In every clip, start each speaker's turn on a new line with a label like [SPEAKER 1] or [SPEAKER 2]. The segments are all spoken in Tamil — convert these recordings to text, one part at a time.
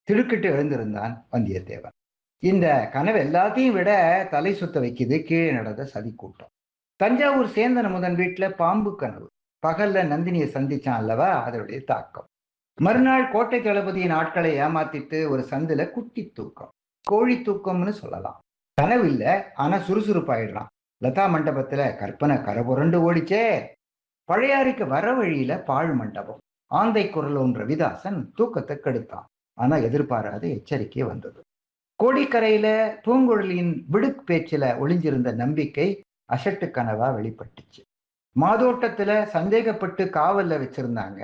[SPEAKER 1] திடுக்கிட்டு எழுந்திருந்தான் வந்தியத்தேவன் இந்த கனவு எல்லாத்தையும் விட தலை சுத்த வைக்குது கீழே நடந்த சதி கூட்டம் தஞ்சாவூர் சேந்தன் முதன் வீட்டுல பாம்பு கனவு பகல்ல நந்தினியை சந்திச்சான் அல்லவா அதனுடைய தாக்கம் மறுநாள் கோட்டை தளபதியின் ஆட்களை ஏமாத்திட்டு ஒரு சந்துல குட்டி தூக்கம் கோழி தூக்கம்னு சொல்லலாம் கனவு இல்ல ஆனா சுறுசுறுப்பாயிடுறான் லதா மண்டபத்துல கற்பனை கரபுரண்டு ஓடிச்சே பழையாறைக்கு வர வழியில பாழ் மண்டபம் ஆந்தை குரலோன்ற ரவிதாசன் தூக்கத்தை கெடுத்தான் ஆனா எதிர்பாராத எச்சரிக்கை வந்தது கோடிக்கரையில பூங்குழலியின் விடுக் பேச்சில ஒளிஞ்சிருந்த நம்பிக்கை அசட்டு கனவா வெளிப்பட்டுச்சு மாதோட்டத்துல சந்தேகப்பட்டு காவல்ல வச்சிருந்தாங்க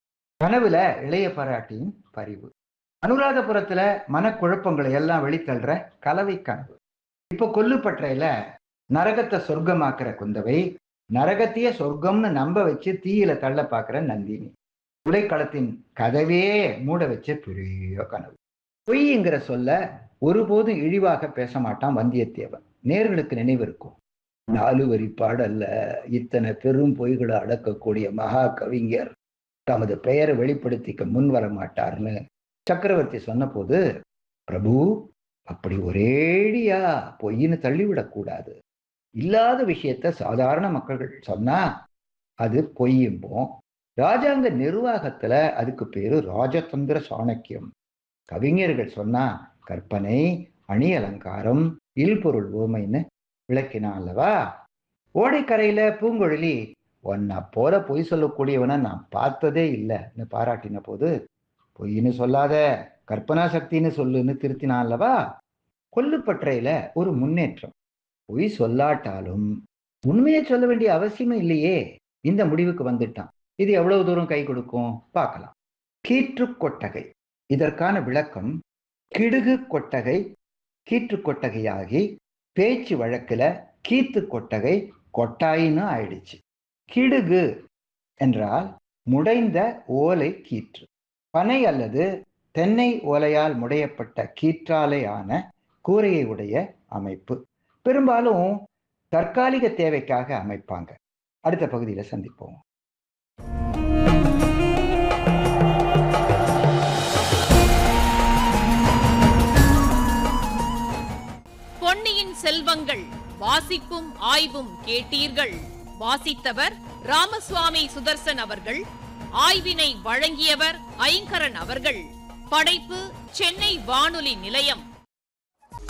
[SPEAKER 1] கனவுல இளைய பாராட்டியின் பரிவு அனுராதபுரத்துல மனக்குழப்பங்களை எல்லாம் வெளித்தள்ளுற கலவை கனவு இப்ப கொல்லுப்பற்றையில நரகத்தை சொர்க்கமாக்குற குந்தவை நரகத்தையே சொர்க்கம்னு நம்ப வச்சு தீயில தள்ள பாக்குற நந்தினி உலைக்களத்தின் கதவே மூட வச்ச பெரிய கனவு பொய்ங்கிற சொல்ல ஒருபோதும் இழிவாக பேச மாட்டான் வந்தியத்தேவன் நேர்களுக்கு நினைவு இருக்கும் நாலு வரி பாடல்ல இத்தனை பெரும் பொய்களை அடக்கக்கூடிய மகா கவிஞர் தமது பெயரை வெளிப்படுத்திக்க முன் வர மாட்டார்னு சக்கரவர்த்தி சொன்னபோது பிரபு அப்படி ஒரேடியா பொய்ன்னு தள்ளிவிடக்கூடாது இல்லாத விஷயத்த சாதாரண மக்கள் சொன்னா அது பொய்யும்போம் ராஜாங்க நிர்வாகத்துல அதுக்கு பேரு ராஜதந்திர சாணக்கியம் கவிஞர்கள் சொன்னா கற்பனை அணி அலங்காரம் இல்பொருள் ஓமைன்னு விளக்கினான் அல்லவா ஓடைக்கரையில பூங்குழலி உன்னை போல பொய் சொல்லக்கூடியவனை நான் பார்த்ததே இல்லைன்னு பாராட்டின போது பொய்ன்னு சொல்லாத கற்பனா சக்தின்னு சொல்லுன்னு திருத்தினான் அல்லவா கொல்லுப்பற்றையில ஒரு முன்னேற்றம் பொய் சொல்லாட்டாலும் உண்மையை சொல்ல வேண்டிய அவசியமே இல்லையே இந்த முடிவுக்கு வந்துட்டான் இது எவ்வளவு தூரம் கை கொடுக்கும் பார்க்கலாம் கீற்று கொட்டகை இதற்கான விளக்கம் கிடுகு கொட்டகை கீற்று கொட்டகையாகி பேச்சு வழக்குல கீத்து கொட்டகை கொட்டாயின்னு ஆயிடுச்சு கிடுகு என்றால் முடைந்த ஓலை கீற்று பனை அல்லது தென்னை ஓலையால் முடையப்பட்ட கீற்றாலை ஆன கூரையை உடைய அமைப்பு பெரும்பாலும் தற்காலிக தேவைக்காக அமைப்பாங்க அடுத்த பகுதியில சந்திப்போம்
[SPEAKER 2] பொன்னியின் செல்வங்கள் வாசிப்பும் ஆய்வும் கேட்டீர்கள் வாசித்தவர் ராமசுவாமி சுதர்சன் அவர்கள் ஆய்வினை வழங்கியவர் ஐங்கரன் அவர்கள் படைப்பு சென்னை வானொலி நிலையம்